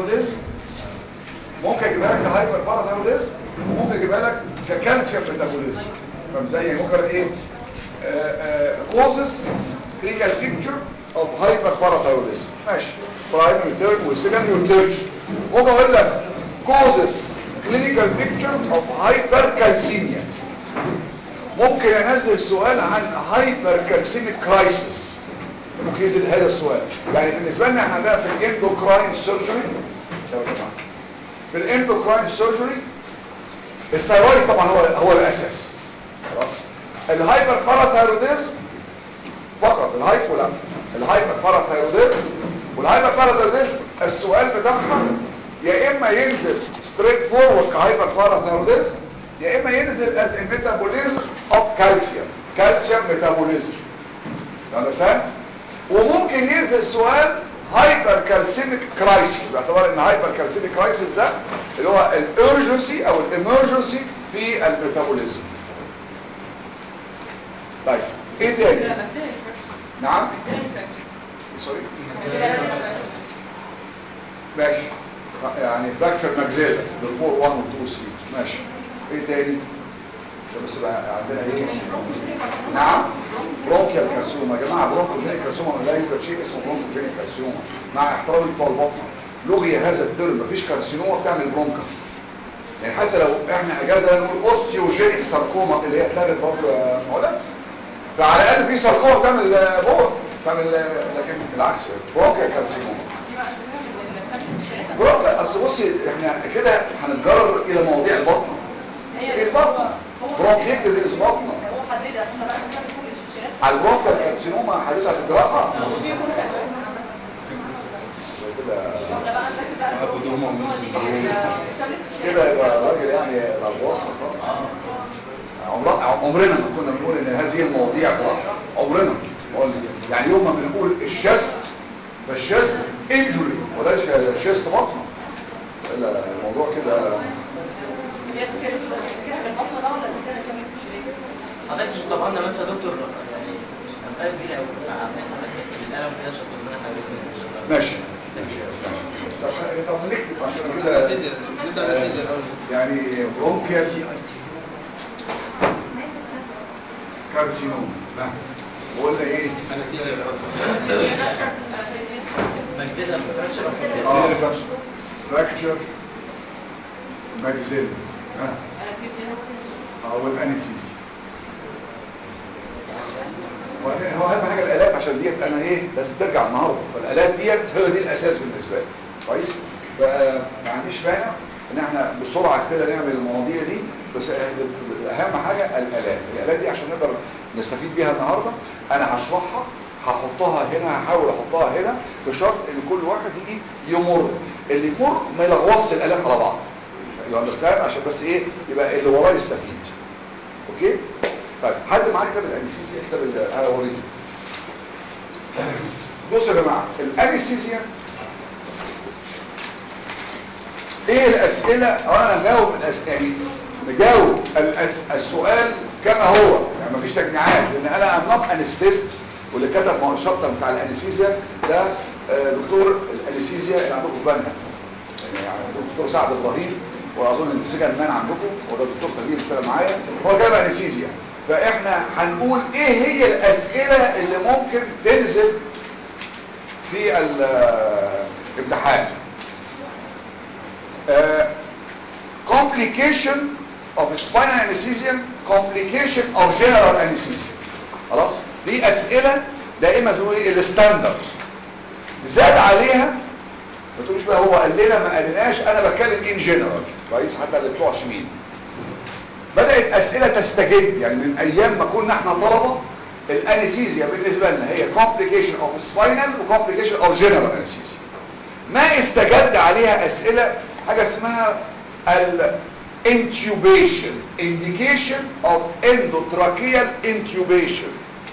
باراثايروديزم ممكن اجيبها لك كهايبر باراثايروديزم وممكن اجيبها لك ككالسيوم ميتابوليزم فاهم ازاي يعني ممكن ايه كوزس كلينيكال بيكتشر اوف هايبر باراثايروديزم ماشي برايمري تيرم وسكندري تيرم ممكن اقول لك كوزس كلينيكال بيكتشر اوف هايبر كالسيميا ممكن انزل سؤال عن هايبر كالسيميك كرايسيس ممكن ينزل هذا السؤال يعني بالنسبه لنا احنا ده في الاندوكراين سيرجري في الاندوكراين سيرجري الثايرويد طبعا هو هو الاساس خلاص الهايبر باراثايروديزم فقط الهايبو لا الهايبر باراثايروديزم والهايبر باراثايروديزم السؤال بتاعها يا اما ينزل ستريت فورورد كهايبر باراثايروديزم يا اما ينزل از ميتابوليزم اوف كالسيوم كالسيوم ميتابوليزم understand وممكن ينزل سؤال هايبر كالسيميك كرايسيس باعتبار ان هايبر كالسيميك كرايسيس ده اللي هو الارجنسي او الامرجنسي في الميتابوليزم طيب ايه تاني نعم سوري ماشي يعني فراكتشر ماكسيلا بفور 1 و 2 سليب ماشي ايه تاني عشان بس بقى عندنا ايه نعم برونكيال كارسيوما يا جماعه برونكوجينيك كارسيوما لا يوجد شيء اسمه برونكوجينيك كارسيوما مع احترامي بتوع البطنه لغي هذا الترم مفيش كارسينوما بتعمل برونكس يعني حتى لو احنا اجازه نقول اوستيوجينيك ساركوما اللي هي اتلغت برضه يا مولانا فعلى الاقل في ساركوما بتعمل بور بتعمل لكن بالعكس برونكيال كارسينوما برونكيال اصل بصي احنا كده هنتجرر الى مواضيع البطنه ايه بطنه برونكيتس ايه بطنه هو حددها احنا بقى بنعمل كل الاستشارات على البرونكيال كارسينوما حددها في الجراحه وفي كل الادويه كده احنا بقى نذاكر بقى الدكتور دي كده كده يبقى راجل يعني الغواصه خالص عمر- عمرنا ما كنا بنقول ان هذه المواضيع جراحه عمرنا بقول لك. يعني يوم ما بنقول الشست فالشست انجري ولاش شست بطنه لا الموضوع كده هي كده دكتور كده في البطن ده ولا كده كام استشارات حضرتك طبعا بس يا دكتور يعني مسألة كبيرة أوي عاملين حضرتك القلم كده شطب لنا حاجات من ماشي ماشي طب طب نكتب عشان كده نبدأ بالأنستيزيا الأول. يعني برونكيال كارسينوم وقلنا ايه أنستيزيا الأول. مجزلة فراكشر اه فراكشر ماكسيل ها او الانستيزيا هو اهم حاجه الالات عشان ديت انا ايه بس ترجع النهارده فالالات ديت هي دي الاساس بالنسبه لي كويس فما عنديش مانع ان احنا بسرعه كده نعمل المواضيع دي بس اهم حاجه الالات الالات دي عشان نقدر نستفيد بيها النهارده انا هشرحها هحطها هنا هحاول احطها هنا بشرط ان كل واحد يجي يمر اللي يمر ما يلغوصش الالات على بعض يو اندرستاند عشان بس ايه يبقى اللي وراه يستفيد اوكي طيب حد معاه كتاب الانستيزيا كتاب ال- انا اوريكم بصوا يا جماعه الانستيزيا ايه الاسئله انا هجاوب الاسئله يعني نجاوب الأس... السؤال كما هو يعني مفيش تجميعات لان انا ام نوت انستيست واللي كتب مع الشابتر بتاع الانستيزيا ده آه، دكتور الانستيزيا اللي عندكم في بنها يعني الدكتور سعد ابراهيم واظن ان سجن مان عندكم وده الدكتور تغيير اشتغل معايا هو كده انستيزيا فاحنا هنقول ايه هي الاسئله اللي ممكن تنزل في الامتحان آه، complication of spinal anesthesia complication of general anesthesia خلاص دي اسئله دائما زي ما بيقولوا ايه الستاندرد زاد عليها ما تقولوش بقى هو قال لنا ما قالناش انا بتكلم ان جنرال كويس حتى اللي بتوع شمين بدات اسئله تستجد يعني من ايام ما كنا احنا طلبه الانستيزيا بالنسبه لنا هي complication of spinal و complication of general anesthesia ما استجد عليها اسئله حاجه اسمها الانتوبيشن indication of endotracheal intubation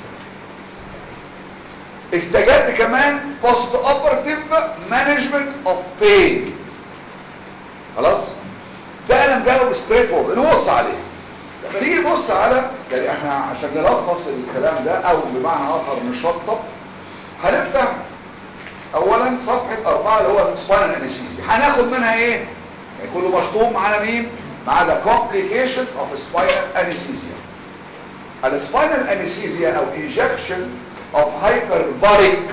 استجد كمان post operative management of pain خلاص ده انا مجاوب ستريت فورد نبص عليه لما نيجي نبص على يعني احنا عشان نلخص الكلام ده او بمعنى اخر نشطب هنبدا اولا صفحة اربعة اللي هو سباينال انستيزيا هناخد منها ايه يعني كله مشطوب معانا مين مع the complication of spinal anesthesia السباينال انستيزيا او injection of hyperbaric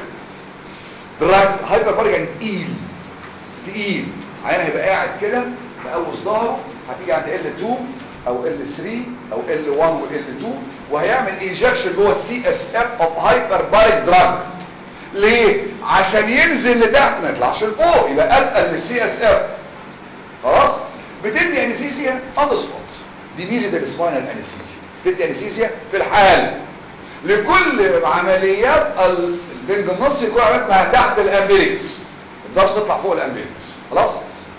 drug hyperbaric يعني تقيل تقيل عيان هيبقى قاعد كده مقوس ظهره هتيجي عند L2 او L3 او L1 و L2 وهيعمل انجكشن جوه السي اس اف اوف هايبرباريك دراج ليه عشان ينزل لتحت ما يطلعش لفوق يبقى اتقل من السي اس اف خلاص بتدي انستيزيا اون سبوت دي ميزه السباينال انستيزيا بتدي انستيزيا في الحال لكل عمليات البنج النص يكون عمليات ما تحت الامبيريكس ما تقدرش تطلع فوق الامبيريكس خلاص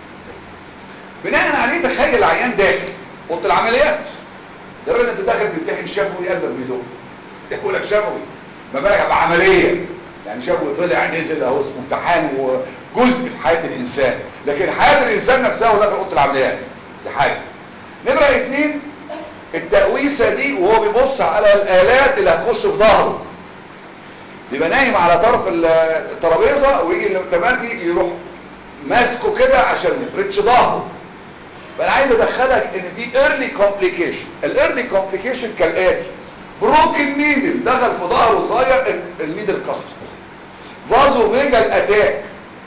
بناء عليه تخيل العيان داخل اوضه العمليات ده راجل انت داخل بتمتحن شفوي قلبك بيدق يقول لك شفوي ما بالك بعمليه يعني شفوي طلع نزل اهو اسمه امتحان وجزء في حياه الانسان لكن حياه الانسان نفسها هو داخل اوضه العمليات دي حاجه نمره اثنين التقويسه دي وهو بيبص على الالات اللي هتخش في ظهره يبقى نايم على طرف الترابيزه ويجي التمرجي يروح ماسكه كده عشان ما يفردش ظهره فانا عايز ادخلك ان في ايرلي كومبليكيشن الايرلي كومبليكيشن كالاتي بروكن نيدل دخل في ظهره واتغير النيدل كسرت فازو فيجال اتاك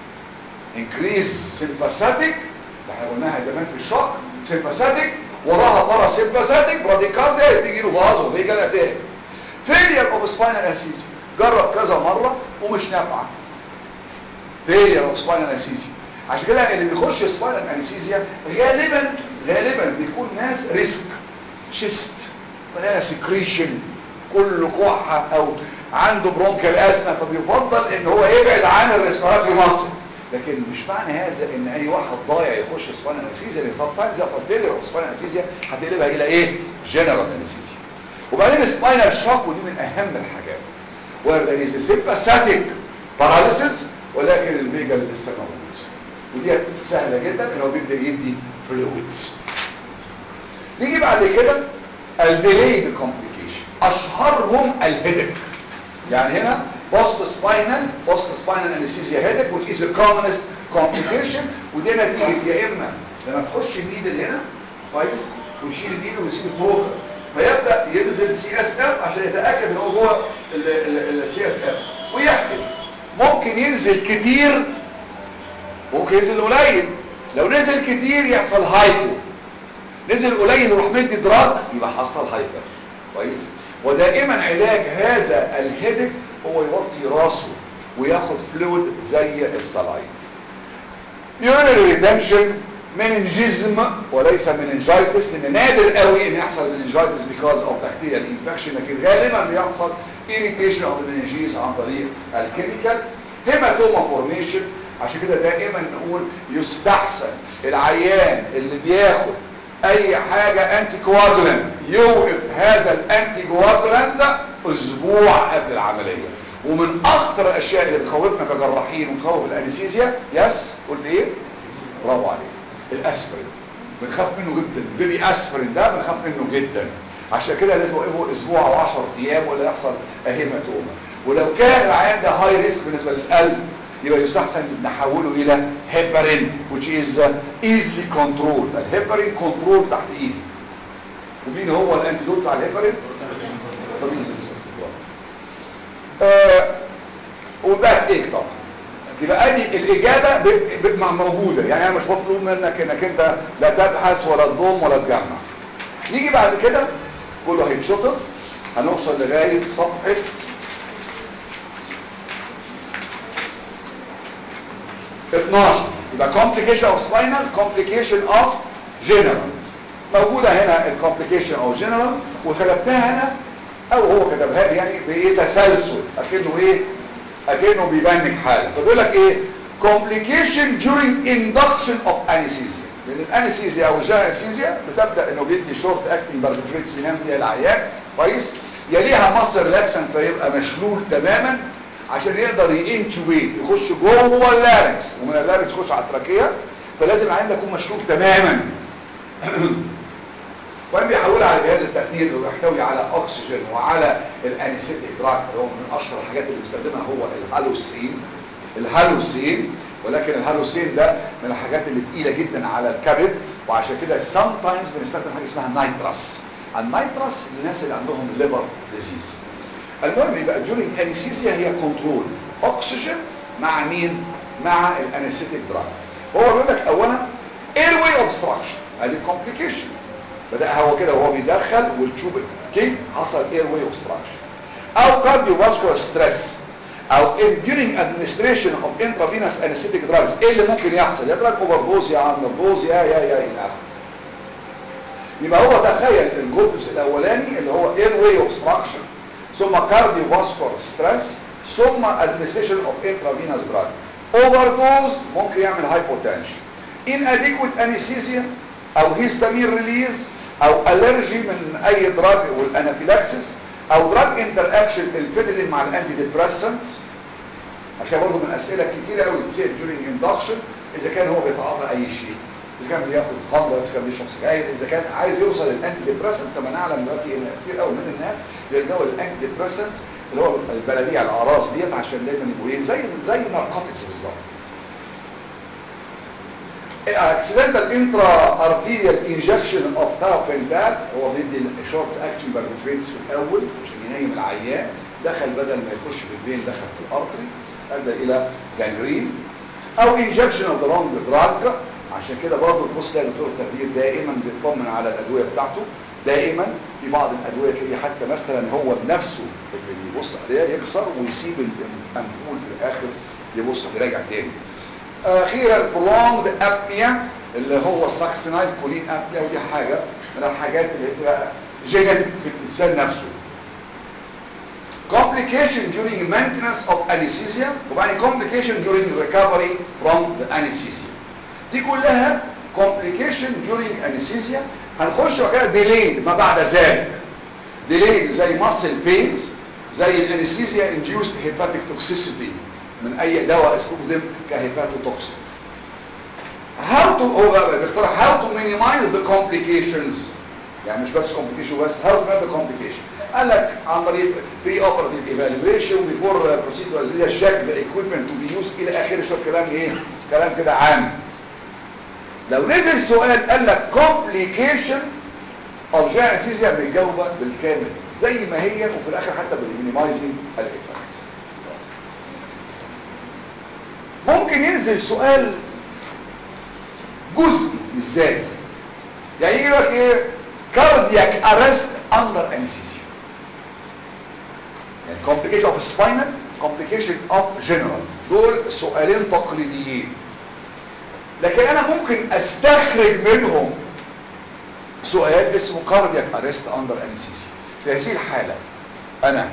انكريز سيمباثيك احنا قلناها زمان في الشوك سيمباثيك وراها بارا سيمباثيك براديكارديا تيجي له فازو فيجال اتاك فيلير اوف سباينال انستيزيا جرب كذا مره ومش نافعه فيلير اوف سباينال انستيزيا عشان كده اللي بيخش سباينال انستيزيا غالبا غالبا بيكون ناس ريسك شيست ولا سكريشن كله كحه او عنده برونكال ازمه فبيفضل ان هو يبعد عن الريسبيراتوري ماسل لكن مش معنى هذا ان اي واحد ضايع يخش سباينال انستيزيا لان سام تايمز يحصل فيلير اوف سباينال انستيزيا هتقلبها الى ايه جنرال انستيزيا وبعدين سباينال شوك ودي من اهم الحاجات where there is a sympathetic paralysis ولكن الفيجا لسه موجود ودي سهلة جدا ان هو بيبدأ يدي فلويدز نيجي بعد كده الديليد كومبليكيشن اشهرهم الهيدك يعني هنا بوست سباينال بوست سباينال انستيزيا هيدك which is the commonest complication ودي نتيجة يا اما لما تخش النيدل هنا كويس ويشيل النيدل ويسيب البروكر فيبدأ ينزل سي اس اف عشان يتأكد ان هو جوه السي اس اف ويحكي ممكن ينزل كتير ممكن ينزل قليل لو نزل كتير يحصل هايبو نزل قليل وراح مدي دراج يبقى حصل هايبر كويس ودائما علاج هذا الهيدك هو يوطي راسه وياخد فلويد زي الصلاين يورينري ريتنشن مننجيزم وليس مننجايتس لان نادر قوي ان يحصل مننجايتس because of bacterial infection لكن غالبا بيحصل irritation of the meninges عن طريق الكيميكالز هيماتوما فورميشن عشان كده دائما نقول يستحسن العيان اللي بياخد اي حاجة انتي كواجولانت يوقف هذا الانتي كواجولانت ده اسبوع قبل العملية ومن اخطر الاشياء اللي بتخوفنا كجراحين وتخوف الانستيزيا يس قلت ايه برافو عليك الاسبرين بنخاف منه جدا بيبي اسبرين ده بنخاف منه جدا عشان كده لازم اوقفه اسبوع او 10 ايام ولا يحصل هيماتوما ولو كان العيان ده هاي ريسك بالنسبه للقلب يبقى يستحسن نحوله الى هيبارين which is easily controlled الهيبارين كنترول تحت ايدي ومين هو الانتيدوت بتاع الهيبارين طبيب آه وباك ايك طبعا يبقى ادي الاجابه ب... ب... موجوده يعني انا مش مطلوب منك انك انت لا تبحث ولا تضم ولا تجمع نيجي بعد كده كله هيتشطر هنوصل لغايه صفحه اتناشر يبقى complication of spinal complication of general موجودة هنا الكومبليكيشن او جنرال وكتبتها هنا او هو كتبها لي يعني بايه تسلسل اكنه ايه اكنه بيبنك حاله فبيقول لك ايه complication during induction of anesthesia لان الانستيزيا او الجنرال انستيزيا بتبدا انه بيدي شورت اكتنج باربيتريتس ينام فيها العيان كويس يليها مصر ريلاكسن فيبقى مشلول تماما عشان يقدر ينتوبيت يخش جوه اللارنكس ومن اللارنكس يخش على التراكيه فلازم العين ده يكون مشلول تماما وبعدين بيحولها على جهاز التخدير اللي بيحتوي على اكسجين وعلى الانستيك دراج اللي هو من اشهر الحاجات اللي بيستخدمها هو الهالوسين الهالوسين ولكن الهالوسين ده من الحاجات اللي تقيله جدا على الكبد وعشان كده sometimes بنستخدم حاجه اسمها نايترس النايترس للناس اللي عندهم ليفر ديزيز المهم يبقى during anesthesia هي كنترول اكسجين مع مين مع الانستيك دراج هو بيقول لك اولا airway obstruction ادي complication بدا هو كده وهو بيدخل والتوب كيك حصل airway obstruction او cardiovascular stress او during administration of intravenous anesthetic drugs ايه اللي ممكن يحصل يا دراج اوفر دوز يا اندر دوز يا يا يا الى اخره يبقى هو تخيل الجزء الاولاني اللي هو airway obstruction ثم cardiovascular stress ثم administration of intravenous drug overdose ممكن يعمل hypotension inadequate anesthesia او histamine release او allergy من اي دراج والانافيلاكسس او دراج انتر اكشن البيدلين مع الانتي ديبريسنت عشان برضه من اسئله كتيره قوي تسال during induction اذا كان هو بيتعاطى اي شيء اذا كان بياخد خمره اذا كان بيشرب سجاير اذا كان عايز يوصل للانتي ديبريسنت كما نعلم دلوقتي ان كتير قوي من الناس بيلجأوا للانتي ديبريسنت اللي هو البلابيع الاعراس ديت عشان دايما يبقوا ايه زي زي الناركوتكس بالظبط accidental intra-arterial injection of taupental هو بيدي short action barbiturates في الاول عشان ينيم العيان دخل بدل ما يخش في الفين دخل في الارتري ادى الى جانجرين او injection of the wrong drug عشان كده برضه تبص تلاقي دكتور التخدير دائما بيطمن على الادويه بتاعته دائما في بعض الادويه تلاقيه حتى مثلا هو بنفسه اللي بيبص عليها يكسر ويسيب الامبول في الاخر يبص يراجع تاني اخيرا prolonged apnea اللي هو الساكسينايل كولين apnea ودي حاجة من الحاجات اللي بتبقى جينيتك في الانسان نفسه complication during maintenance of anesthesia وبعدين complication during recovery from the anesthesia دي كلها complication during anesthesia هنخش بقى delayed ما بعد ذلك delayed زي muscle pains زي الانستيزيا induced hepatic toxicity من اي دواء استخدم كهيباتوتوكسين how to هو بقى بيختار how to minimize the complications يعني مش بس complication بس how to minimize the complication قال لك عن طريق pre operative evaluation before proceed to anesthesia check the equipment to be used الى اخره شويه كلام ايه كلام كده عام لو نزل سؤال قال لك complication of general anesthesia بنجاوبها بالكامل زي ما هي وفي الاخر حتى بالمينيمايزنج الايفكت ممكن ينزل سؤال جزئي ازاي يعني يجي لك ايه كاردياك ارست اندر انستيزيا يعني complication of spinal complication of general دول سؤالين تقليديين لكن انا ممكن استخرج منهم سؤال اسمه كاردياك ارست اندر انستيزيا في هذه الحاله انا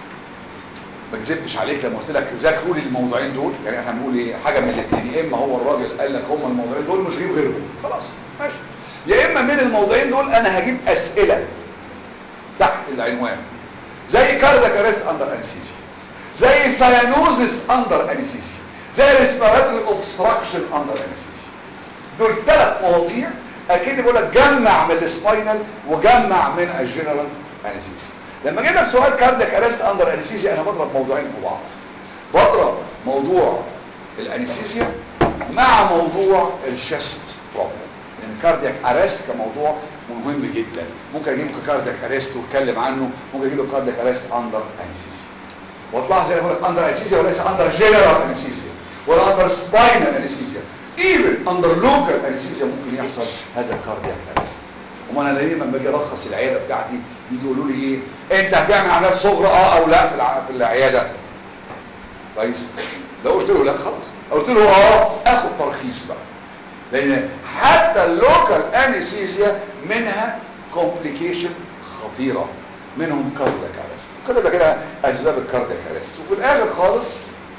ما كذبتش عليك لما قلت لك ذاكروا لي الموضوعين دول يعني احنا هنقول ايه حاجه من الاثنين يا اما هو الراجل قال لك هم الموضوعين دول مش هجيب غيرهم خلاص ماشي يا اما من الموضوعين دول انا هجيب اسئله تحت العنوان زي كاردياك ارست اندر انستيزيا زي سايانوزس اندر انستيزيا زي ريسبيراتوري اوبستراكشن اندر انستيزيا دول ثلاث مواضيع اكيد بقول لك جمع من السباينال وجمع من الجنرال انستيزيا لما اجيب لك سؤال كاردياك ارست اندر انستيزيا انا بضرب موضوعين في بعض بضرب موضوع الانستيزيا مع موضوع الشست بروبلم يعني كاردياك ارست كموضوع مهم جدا ممكن اجيب كاردياك ارست واتكلم عنه ممكن اجيب له كاردياك ارست اندر انستيزيا وتلاحظ انا بقول لك اندر انستيزيا وليس اندر جنرال انستيزيا ولا اندر سباينال انستيزيا ايفن اندر لوكال انستيزيا ممكن يحصل هذا الكاردياك ارست وما انا دايما باجي الخص العياده بتاعتي يجي يقولوا لي ايه انت هتعمل عمليات صغرى اه او لا في الع... في العياده كويس لو قلت له لا خلاص قلت له اه اخد ترخيص بقى لان حتى اللوكال انستيزيا منها كومبليكيشن خطيره منهم كاردياك ارست كده ده كده اسباب الكاردياك ارست وفي الاخر خالص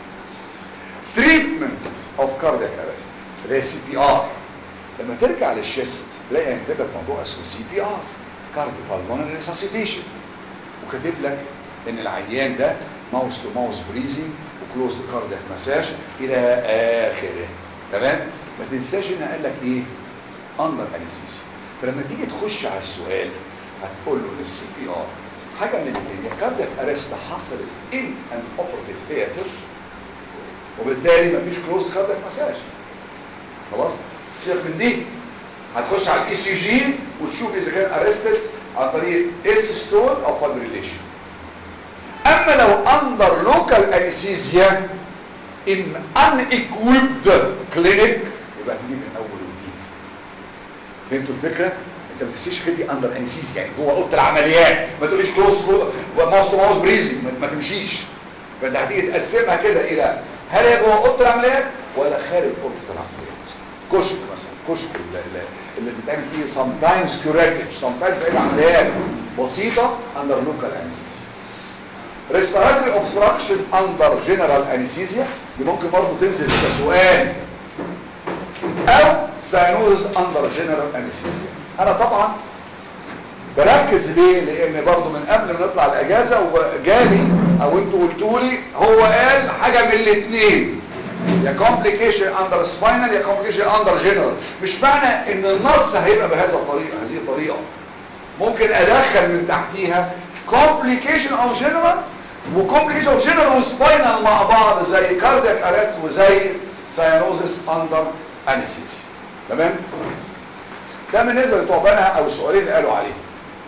تريتمنت اوف كاردياك ارست اللي هي سي بي ار لما ترجع للشيست تلاقي كاتب لك موضوع اسمه سي بي ار كارديو بالمونري ريساسيتيشن وكاتب لك ان العيان ده ماوس تو ماوس بريزنج وكلوز تو كاردياك مساج الى اخره تمام ما تنساش ان قال لك ايه اندر انستيزيا فلما تيجي تخش على السؤال هتقول له للسي بي ار حاجه من الاثنين كاردياك ارست حصلت ان ان اوبرتيف ثياتر وبالتالي مفيش كلوز كاردياك مساج خلاص سيبك من دي هتخش على الاي سي جي وتشوف اذا كان ارستد عن طريق اسيستول او فابريليشن اما لو اندر لوكال انستيزيا ان ان equipped كلينيك يبقى هتيجي من اول وجديد فهمتوا الفكره انت ما تنسيش كده اندر انستيزيا يعني جوه اوضه العمليات ما تقوليش كلوز ماوس تو ماوس بريزنج ما تمشيش فانت هتيجي تقسمها كده الى هل هي جوه اوضه العمليات ولا خارج غرفه العمليات كشك مثلا كشك اللي, اللي بيتعمل فيه sometimes curative sometimes ايه عمليات بسيطه under local anesthesia respiratory obstruction under general anesthesia دي ممكن برضه تنزل كسؤال او cyanosis under general anesthesia انا طبعا بركز ليه لان برضه من قبل ما نطلع الاجازه وجالي او انتوا قلتوا لي هو قال حاجه من الاثنين يا complication under spinal يا complication under general مش معنى ان النص هيبقى بهذا الطريقه هذه الطريقه ممكن ادخل من تحتيها complication of general وcomplication of general وspinal مع بعض زي cardiac arrest وزي cyanosis under anesthesia تمام ده بالنسبه لبتوع بنها او السؤالين اللي قالوا عليه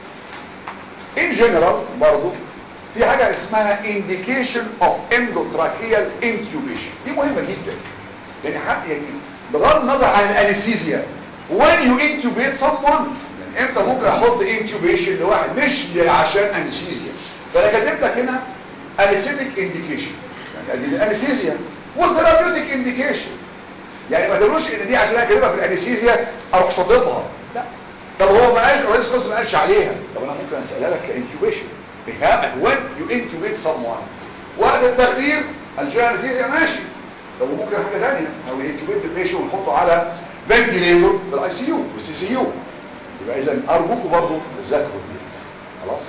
in general برضو في حاجة اسمها indication of endotracheal intubation دي مهمة جدا يعني حق يعني بغض النظر عن الانستيزيا when you intubate someone يعني امتى ممكن احط intubation لواحد مش عشان انستيزيا فانا كاتب لك هنا anesthetic indication يعني دي الانستيزيا وثيرابيوتيك indication يعني ما تقولوش ان دي عشان انا كاتبها في الانستيزيا اروح شاطبها لا طب هو ما قالش رئيس قسم ما قالش عليها طب انا ممكن اسالها لك كانتوبيشن when you intubate someone وقت التخدير الجيران نسيزيا ماشي طب ممكن حاجه ثانيه او intubate البيشن ونحطه على فنتيليتور في الاي سي يو في السي سي يو يبقى اذا ارجوكم برضه تذاكروا ديت خلاص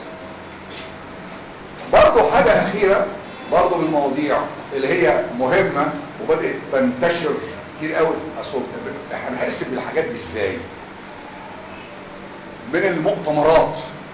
برضه حاجه اخيره برضه من المواضيع اللي هي مهمه وبدات تنتشر كتير قوي اصل احنا بنحس بالحاجات دي ازاي من المؤتمرات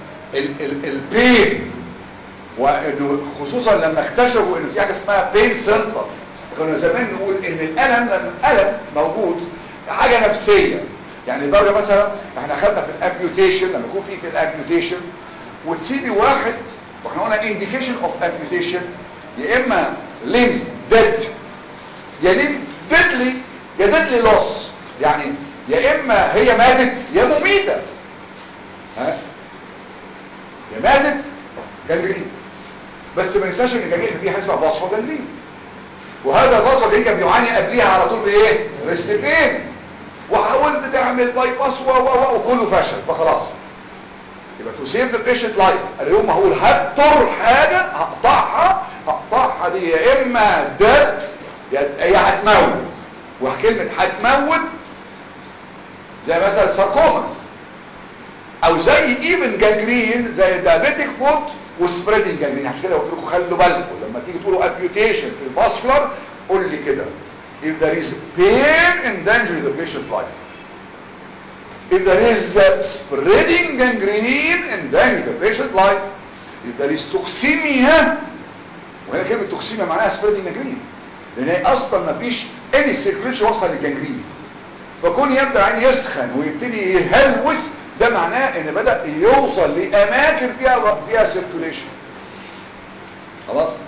البين وانه خصوصا لما اكتشفوا انه في حاجه اسمها بين سنتر كنا زمان نقول ان الالم لما الالم موجود حاجه نفسيه يعني درجه مثلا احنا خدنا في الامبيوتيشن لما يكون في في الامبيوتيشن وتسيبي واحد واحنا قلنا انديكيشن اوف امبيوتيشن يا اما ليم ديد يا ليم ديدلي يا ديدلي لوس يعني يا اما هي ماتت يا مميته ها يا ماتت جنجرين بس ما ننساش ان الجنجرين دي حاجه اسمها بصفه جنجرين وهذا البصفه دي كان بيعاني قبليها على طول بايه ريستبين وحاولت تعمل باي باس و و وكله فشل فخلاص يبقى تو سيف ذا بيشنت لايف انا يوم ما هقول هضطر حاجه هقطعها هقطعها دي يا اما ديد يا هتموت وكلمه هتموت زي مثلا ساركوماس او زي ايفن جانجرين زي دايابيتيك فوت وسبريدنج جانجرين عشان كده قلت لكم خلوا بالكم لما تيجي تقولوا امبيوتيشن في الفاسكولار قول لي كده if there is pain endangering the patient life if there is spreading gangrene endangering the patient life if there is toxemia وهنا كلمه توكسيميا معناها spreading gangrene لان هي اصلا ما فيش any circulation وصل للجانجرين فكون يبدا عين يسخن ويبتدي يهلوس ده معناه ان بدأ يوصل لاماكن فيها فيها سيركوليشن خلاص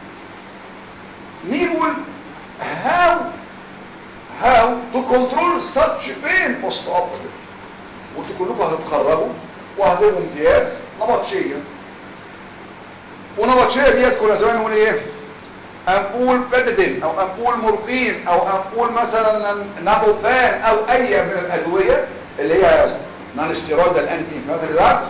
نيجي نقول how how to control such pain post operative وانتوا كلكم هتتخرجوا وهتبقوا امتياز نبطشيه ونبطشيه ديت كنا زمان نقول ايه امبول بيتادين او امبول مورفين او امبول مثلا نابوفان او اي من الادويه اللي هي نون ستيرويدال انتي انفلاماتوري دراجز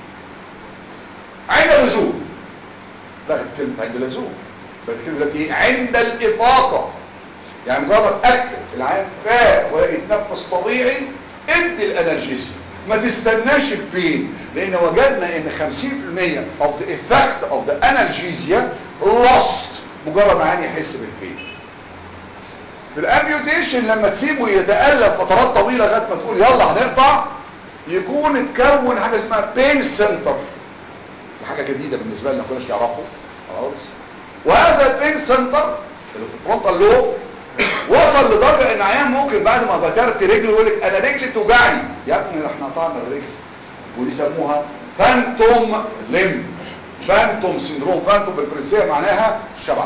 عند اللزوم لغت كلمه عند اللزوم بقت كلمه دلوقتي عند الافاقه يعني مجرد اكل العين فاق ولا يتنفس طبيعي ادي الانرجيسيا ما تستناش البين لان وجدنا ان 50% of the effect of the analgesia lost مجرد ما عين يحس بالبين في الامبيوتيشن لما تسيبه يتألم فترات طويلة لغايه ما تقول يلا هنقطع يكون اتكون حاجة اسمها بين سنتر دي حاجة جديدة بالنسبة لنا كناش نعرفه خلاص وهذا البين سنتر اللي في الفرونتال لوب وصل لدرجه ان عيان ممكن بعد ما بترت رجله يقول لك انا رجلي بتوجعني يا ابني احنا قطعنا الرجل ودي سموها فانتوم لم فانتوم سيندروم فانتوم بالفرنسيه معناها شبح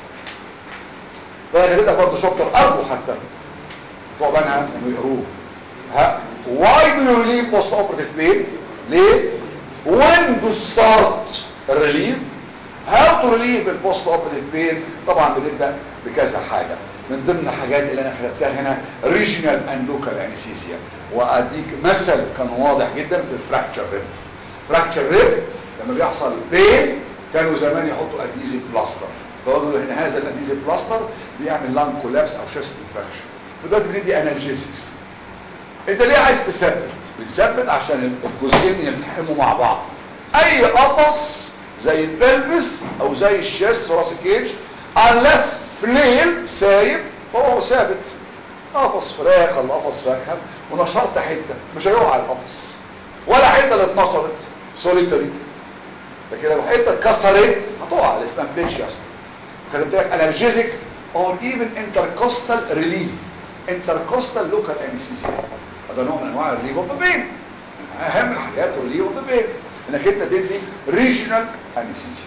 فانا كده برضه شابتر ارجو حتى طبعا انا يقروه ها why do you relieve post operative pain ليه when to start relief how to relieve البوست operative pain طبعا بنبدا بكذا حاجه من ضمن الحاجات اللي انا خدتها هنا regional and local anesthesia واديك مثل كان واضح جدا في الفراكتشر ريب فراكتشر ريب لما بيحصل بين كانوا زمان يحطوا اديزيف بلاستر فقالوا ان هذا الاديزيف بلاستر بيعمل لانج كولابس او شيست انفكشن فدلوقتي بندي انالجيزكس انت ليه عايز تثبت بتثبت عشان الجزئين يلتحموا مع بعض اي قفص زي البلبس او زي الشيست راس الكيج unless فليل سايب فهو ثابت قفص فراخ ولا قفص فاكهه ونشرت حته مش هيقع القفص ولا حته اللي اتنشرت سوليتري لكن لو حته اتكسرت هتقع اللي اسمها بليشياست خدت بالك انالجيزك اور ايفن انتركوستال ريليف انتركوستال لوكال انستيزيا هذا نوع من انواع الريليف اوف ذا بين اهم الحاجات الريليف اوف ذا بين انك انت تدي ريجنال انستيزيا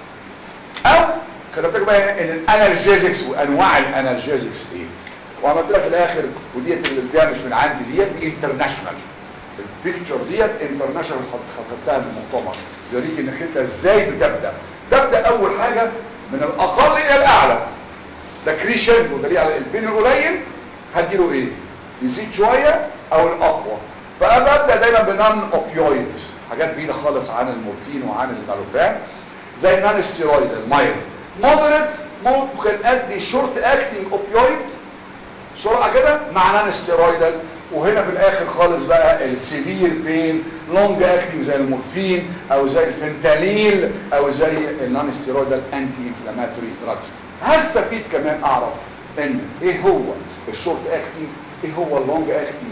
او كتبت لك بقى ان الانالجيزكس وانواع الانالجيزكس ايه وعملت لك في الاخر وديت اللي ده مش من عندي ديت دي انترناشونال البيكتشر ديت انترناشونال خدتها من المؤتمر يوريك انك انت ازاي بتبدا تبدا اول حاجه من الاقل الى الاعلى ده كريشندو دليل على البين القليل هديله ايه يزيد شويه او الاقوى فببدا دايما بنان اوبيويد حاجات بعيده خالص عن المورفين وعن النالوفان زي نان ستيرويد المايل مودريت ممكن ادي شورت اكتنج اوبيويد بسرعه كده مع نان ستيرويدال وهنا في الاخر خالص بقى السيفير بين لونج اكتنج زي المورفين او زي الفنتانيل او زي النون ستيرويدال انتي انفلاماتوري دراجز هستفيد كمان اعرف ان ايه هو الشورت اكتنج ايه هو اللونج اكتنج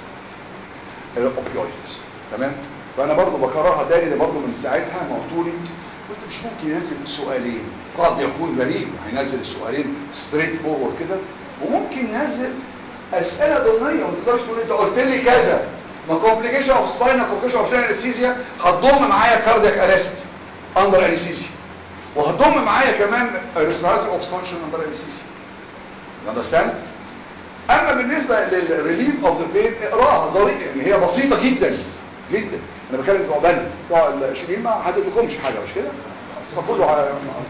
الاوبيويدز تمام فانا برضو بكررها تاني ده برضو من ساعتها ما قلتولي قلت مش ممكن ينزل سؤالين قد يكون بريء هينزل السؤالين ستريت فورورد كده وممكن ينزل اسئله ضمنيه وما تقدرش تقول انت قلت لي كذا ما كومبليكيشن اوف سباينا كومبليكيشن اوف سباينا انستيزيا هتضم معايا كاردياك ارست اندر انستيزيا وهتضم معايا كمان ريسبيراتوري اوبستراكشن اندر انستيزيا اندرستاند اما بالنسبه للريليف اوف ذا بين اقراها ظريفه يعني هي بسيطه جدا جدا انا بكلم بتوع بني بتوع الشبين ما حددلكمش حاجه مش كده اصل كله على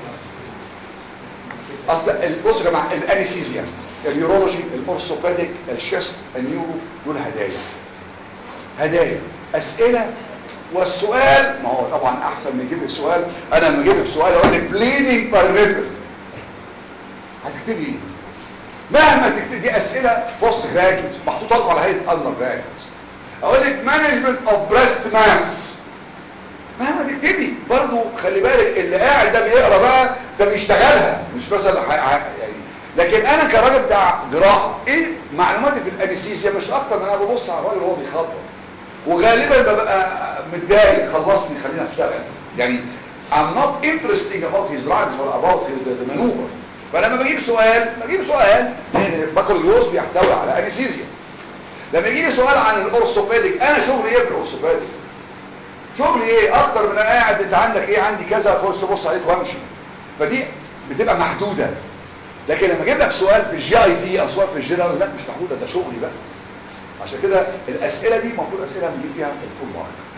اصل بصوا يا جماعه الانستيزيا اليورولوجي الاورثوبيديك الشيست النيورو دول هدايا هدايا اسئله والسؤال ما هو طبعا احسن من يجيب لك سؤال انا لما اجيب لك سؤال اقول لك بليدنج بار ريبل هتكتبي ايه مهما تكتبي دي اسئله بوست جراجويت محطوطه لكم على هيئه اندر جراجويت اقول لك مانجمنت اوف بريست ماس مهما تكتبي برضو خلي بالك اللي قاعد ده بيقرا بقى ده بيشتغلها مش مثلا يعني لكن انا كراجل بتاع جراحه ايه معلوماتي في الانستيزيا مش اكتر من انا ببص على الراجل وهو بيخبط وغالبا ببقى متضايق خلصني خلينا اشتغل يعني I'm not interesting about his drugs or about his, the maneuver فلما بجيب سؤال بجيب سؤال لان البكالوريوس بيحتوي على انستيزيا لما يجي لي سؤال عن الاورثوبيديك انا شغلي ايه بالاورثوبيديك شغلي ايه اكتر من قاعد انت عندك ايه عندي كذا اخش ابص عليك وامشي فدي بتبقى محدوده لكن لما اجيب لك سؤال في الجي اي تي او سؤال في الجنرال لا مش محدوده ده شغلي بقى عشان كده الاسئله دي المفروض اسئله بنجيب فيها الفول مارك